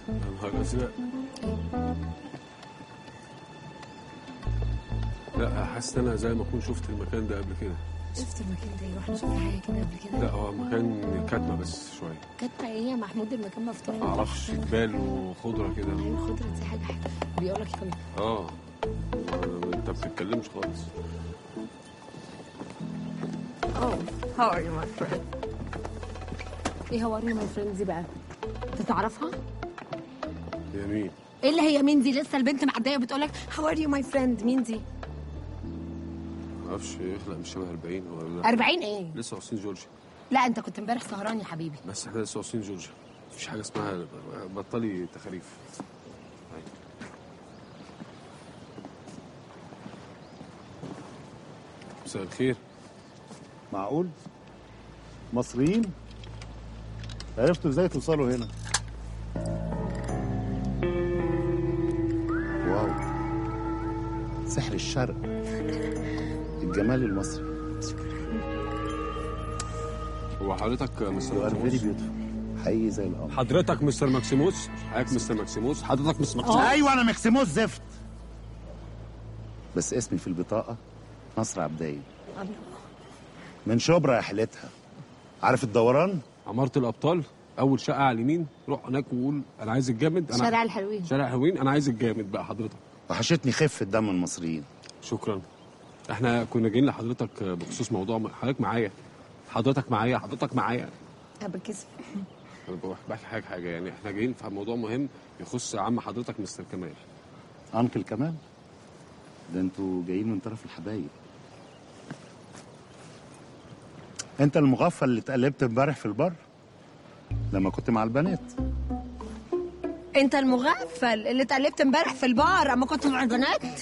يا نهار ازرق لا حاسس ان انا زي ما اكون شفت المكان ده قبل كده شفت المكان ده ايه واحنا شفنا حاجه كده قبل كده لا هو مكان كاتمه بس شويه كانت ايه يا محمود المكان مفتوح ما اعرفش جبال وخضره كده ايوه خضره دي حاجه حلوه بيقول لك يلا اه انت ما بتتكلمش خالص Oh, how are you my friend? ايه هو are you my friend دي بقى؟ انت تعرفها؟ يا مين ايه اللي هي مين دي لسه البنت معديه وبتقول لك how are you my friend مين دي؟ ما اعرفش يخلق مش شبه 40 ولا 40 ايه؟ لسه واصلين جورجيا لا انت كنت امبارح سهران يا حبيبي بس احنا لسه واصلين جورجيا مفيش حاجه اسمها بطلي تخاريف أيوة. مساء الخير معقول مصريين عرفتوا ازاي توصلوا هنا واو سحر الشرق الجمال المصري هو حضرتك مستر يو ار فيري ماكسيموس بيوتيفول حقيقي زي القمر حضرتك مستر ماكسيموس حضرتك مستر ماكسيموس حضرتك مستر ماكسيموس ايوه انا مكسيموس زفت بس اسمي في البطاقه نصر عبدين من شبرا يا حلتها عارف الدوران عمارة الأبطال أول شقة على اليمين روح هناك وقول أنا عايز الجامد أنا شارع الحلوين شارع حلوين أنا عايز الجامد بقى حضرتك وحشتني خفه دم المصريين شكرا احنا كنا جايين لحضرتك بخصوص موضوع حضرتك معايا حضرتك معايا حضرتك معايا انا بكسف انا بروح بحكي حاجه حاجه يعني احنا جايين في موضوع مهم يخص عم حضرتك مستر كمال انكل كمان ده انتوا جايين من طرف الحبايب انت المغفل اللي اتقلبت امبارح في البر لما كنت مع البنات انت المغفل اللي اتقلبت امبارح في البار اما كنت مع البنات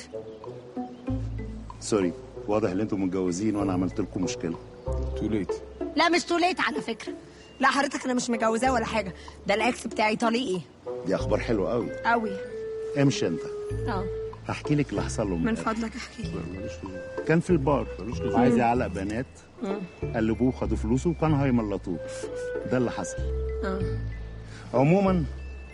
سوري واضح ان انتوا متجوزين وانا عملت لكم مشكله تو ليت لا مش توليت على فكره لا حضرتك انا مش مجوزاه ولا حاجه ده الاكس بتاعي طليقي دي اخبار حلوه قوي قوي امشي انت اه هحكي لك اللي حصل له من امبارح. فضلك احكي لي ملوش لزوم. كان في البار ملوش لزوم. وعايز يعلق بنات قلبوه خدوا فلوسه وكانوا هيملطوه ده اللي حصل اه عموما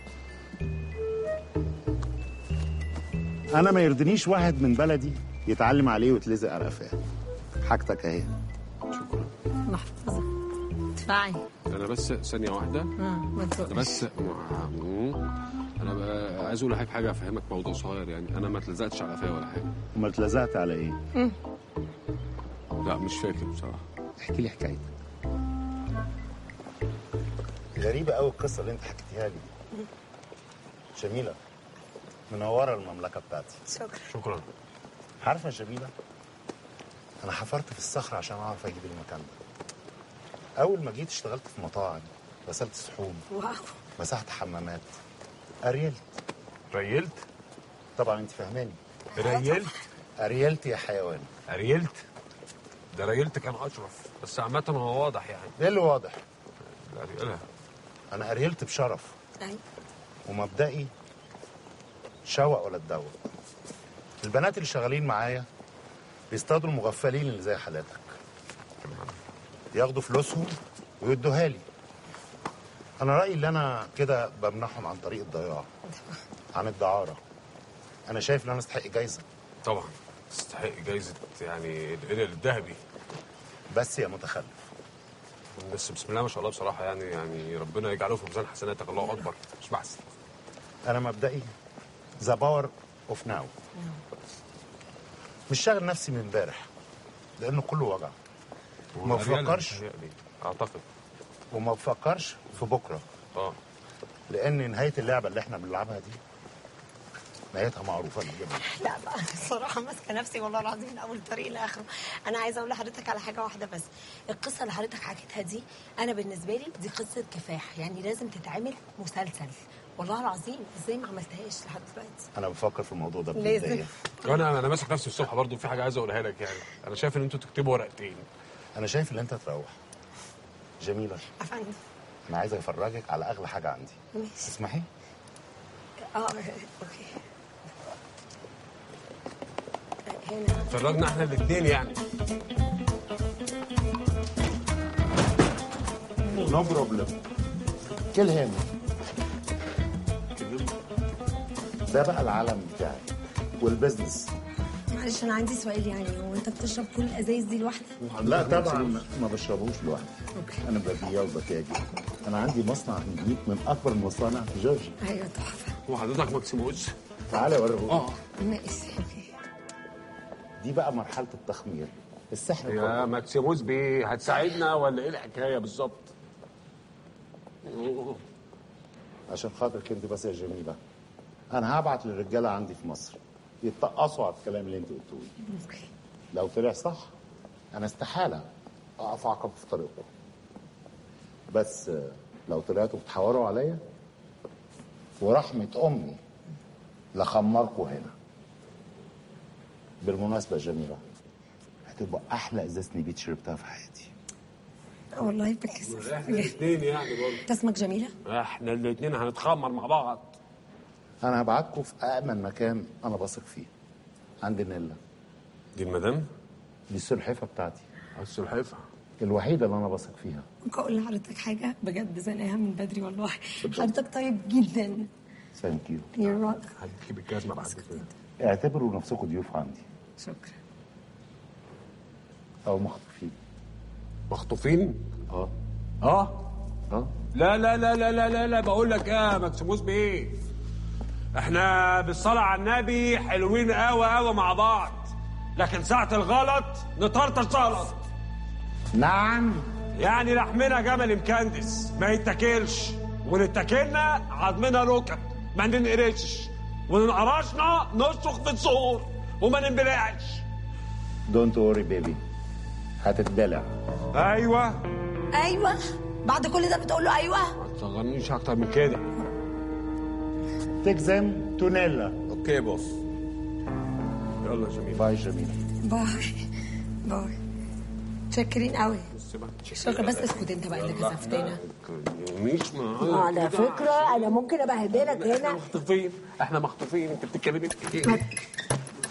انا ما يرضنيش واحد من بلدي يتعلم عليه ويتلزق على قفاه حاجتك اهي شكرا محفوظه ادفعي انا بس ثانيه واحده اه ما انا تزقش بس انا بقى عايز اقول لحضرتك حاجه افهمك موضوع صغير يعني انا ما اتلزقتش على قفايا ولا حاجه وما اتلزقت على ايه لا مش فاكر بصراحه احكي لي حكايتك غريبة قوي القصة اللي انت حكيتيها لي جميلة منورة المملكة بتاعتي شكرا شكرا عارفة يا جميلة أنا حفرت في الصخر عشان أعرف أجيب المكان ده أول ما جيت اشتغلت في مطاعم غسلت صحون واو مسحت حمامات أريلت ريلت طبعا أنت فاهماني ريلت أريلت يا حيوان ريلت ده ريلت كان اشرف بس عامه هو واضح يعني إيه اللي واضح لا ريالها أنا أريلت بشرف ايوه ومبدئي شوق ولا تدوق البنات اللي شغالين معايا بيصطادوا المغفلين اللي زي حالاتك ياخدوا فلوسهم ويدوها لي انا رايي اللي انا كده بمنحهم عن طريق الضياع عن الدعاره انا شايف ان انا استحق جايزه طبعا تستحق جايزه يعني القلل الذهبي بس يا متخلف بس بسم الله ما شاء الله بصراحه يعني يعني ربنا يجعله في ميزان حسناتك الله اكبر مش بحث انا مبدئي ذا باور اوف ناو مش شاغل نفسي من امبارح لانه كله وجع ما وريالها بفكرش. متهيألي. اعتقد وما بفكرش في بكره اه لان نهايه اللعبه اللي احنا بنلعبها دي نهايتها معروفه للجميع لا بقى الصراحة ماسكة نفسي والله العظيم من أول طريق لآخره أنا عايزة أقول لحضرتك على حاجة واحدة بس القصة اللي حضرتك حكيتها دي أنا بالنسبة لي دي قصة كفاح يعني لازم تتعمل مسلسل والله العظيم ازاي ما عملتهاش لحد دلوقتي انا بفكر في الموضوع ده لازم. بجديه وانا انا ماسك نفسي الصبح برضو في حاجه عايز اقولها لك يعني انا شايف ان انتوا تكتبوا ورقتين انا شايف ان انت تروح جميله أفندم انا عايز افرجك على اغلى حاجه عندي ماشي تسمحي اه اوكي هنا فرجنا احنا الاثنين يعني نو بروبلم كل هنا ده بقى العالم بتاعي والبزنس معلش انا عندي سؤال يعني هو انت بتشرب كل الازايز دي لوحدك لا طبعا ما بشربوش لوحدي انا ببيع وبتاجر انا عندي مصنع نجيب من اكبر المصانع في جورجيا ايوه تحفه وحضرتك ماكسيموس تعالى اوريهولك اه ماشي اوكي دي بقى مرحله التخمير السحر يا كله. ماكسيموس بيه هتساعدنا ولا ايه الحكايه بالظبط؟ عشان خاطرك انت بس يا جميله انا هبعت للرجاله عندي في مصر يتقصوا على الكلام اللي انت قلتوه لي. اوكي لو طلع صح انا استحاله اقف عقب في طريقكم بس آه، لو طلعتوا بتحوروا عليا ورحمه امي لخمركم هنا بالمناسبه يا جميله هتبقى احلى ازازه نبيت شربتها في حياتي آه والله بكسف احنا الاثنين يعني برضه انت اسمك جميله احنا الاثنين هنتخمر مع بعض انا هبعتكم في امن مكان انا بثق فيه عند نيلا دي المدام دي السلحفه بتاعتي السلحفه الوحيده اللي انا بثق فيها ممكن اقول لحضرتك حاجه بجد زنقاها من بدري والله حضرتك طيب جدا ثانك يو You're welcome. هتجيب الجزمه بعد كده اعتبروا نفسكم ضيوف عندي شكرا او مخطوفين مخطوفين اه اه اه لا لا لا لا لا لا, لا بقول لك ايه يا مكسوموس بيه احنا بالصلاة على النبي حلوين قوي قوي مع بعض لكن ساعة الغلط نطرطش زلط نعم يعني لحمنا جمل مكندس ما يتاكلش ونتاكلنا عظمنا ركب ما ننقرش وننقرشنا نصرخ في الصهور وما ننبلعش دونت وري بيبي هتتدلع ايوه ايوه بعد كل ده بتقول له ايوه ما تصغرنيش اكتر من كده تجزم تونيلا اوكي يا بوس يلا يا جميل باي جميل باي باي متشكرين قوي بص بقى شكرا بس اسكت انت بقى اللي كسفتنا مش معايا على فكره انا ممكن ابهدلك احنا هنا مخطوفين احنا مخطوفين انت بتتكلمي في ايه؟